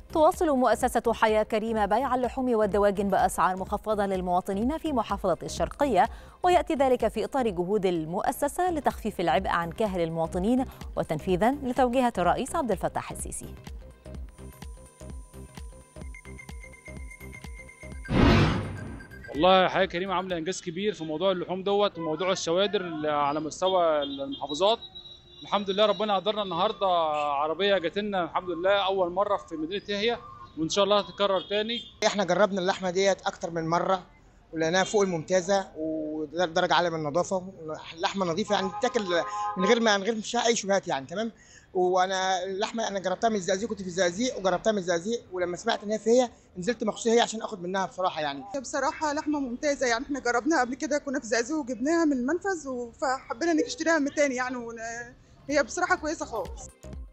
تواصل مؤسسة حياة كريمة بيع اللحوم والدواجن بأسعار مخفضة للمواطنين في محافظة الشرقية ويأتي ذلك في إطار جهود المؤسسة لتخفيف العبء عن كاهل المواطنين وتنفيذا لتوجيهات الرئيس عبد الفتاح السيسي والله حياة كريمة عاملة إنجاز كبير في موضوع اللحوم دوت وموضوع الشوادر اللي على مستوى المحافظات الحمد لله ربنا قدرنا النهارده عربية جات لنا الحمد لله أول مرة في مدينة يحيى وإن شاء الله هتتكرر تاني احنا جربنا اللحمه ديت اكتر من مره ولقيناها فوق الممتازه ودرجه عاليه من النظافه اللحمه نظيفه يعني بتاكل من غير ما من غير مش اي شبهات يعني تمام وانا اللحمه انا جربتها من الزقازيق كنت في الزقازيق وجربتها من الزقازيق ولما سمعت ان هي فيها نزلت مخصوص هي عشان اخد منها بصراحه يعني بصراحة لحمة ممتازة يعني احنا جربناها قبل كده كنا في زقازيق وجبناها من المنفذ فحبينا نشتريها من تاني يعني ون... هي بصراحة كويسة خالص